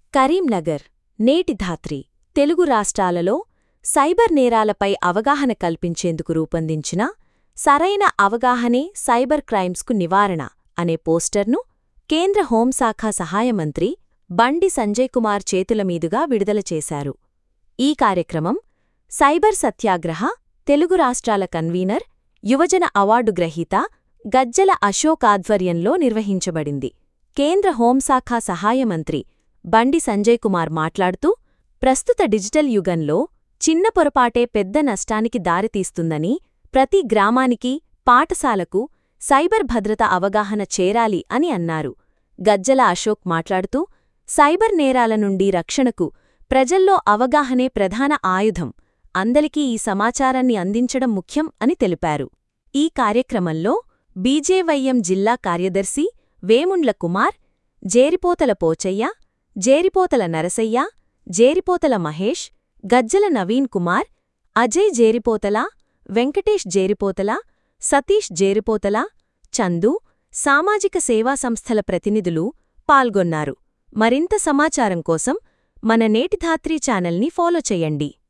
కరీంనగర్ నేటి ధాత్రి తెలుగు రాష్ట్రాలలో సైబర్ నేరాలపై అవగాహన కల్పించేందుకు రూపొందించిన సరైన అవగాహనే సైబర్ క్రైమ్స్కు నివారణ అనే పోస్టర్ను కేంద్ర హోంశాఖ సహాయ మంత్రి బండి సంజయ్ కుమార్ చేతుల మీదుగా విడుదల చేశారు ఈ కార్యక్రమం సైబర్ సత్యాగ్రహ తెలుగు రాష్ట్రాల కన్వీనర్ యువజన అవార్డు గ్రహీత గజ్జల అశోక్ ఆధ్వర్యంలో నిర్వహించబడింది కేంద్ర హోంశాఖ సహాయ మంత్రి బండి సంజయ్ కుమార్ మాట్లాడుతూ ప్రస్తుత డిజిటల్ యుగంలో చిన్న పొరపాటే పెద్ద నష్టానికి దారితీస్తుందని ప్రతి గ్రామానికి పాఠశాలకు సైబర్ భద్రత అవగాహన చేరాలి అని అన్నారు గజ్జల అశోక్ మాట్లాడుతూ సైబర్ నేరాల నుండి రక్షణకు ప్రజల్లో అవగాహనే ప్రధాన ఆయుధం అందరికీ ఈ సమాచారాన్ని అందించడం ముఖ్యం అని తెలిపారు ఈ కార్యక్రమంలో బీజేవైఎం జిల్లా కార్యదర్శి వేముండ్ల కుమార్ జేరిపోతల పోచయ్య జేరిపోతల నరసయ్య జేరిపోతల మహేష్ గజ్జల నవీన్ కుమార్ అజయ్ జేరిపోతల వెంకటేష్ జేరిపోతల సతీష్ జేరిపోతల చందు సామాజిక సేవా సంస్థల ప్రతినిధులు పాల్గొన్నారు మరింత సమాచారం కోసం మన నేటిధాత్రి ఛానల్ని ఫాలో చెయ్యండి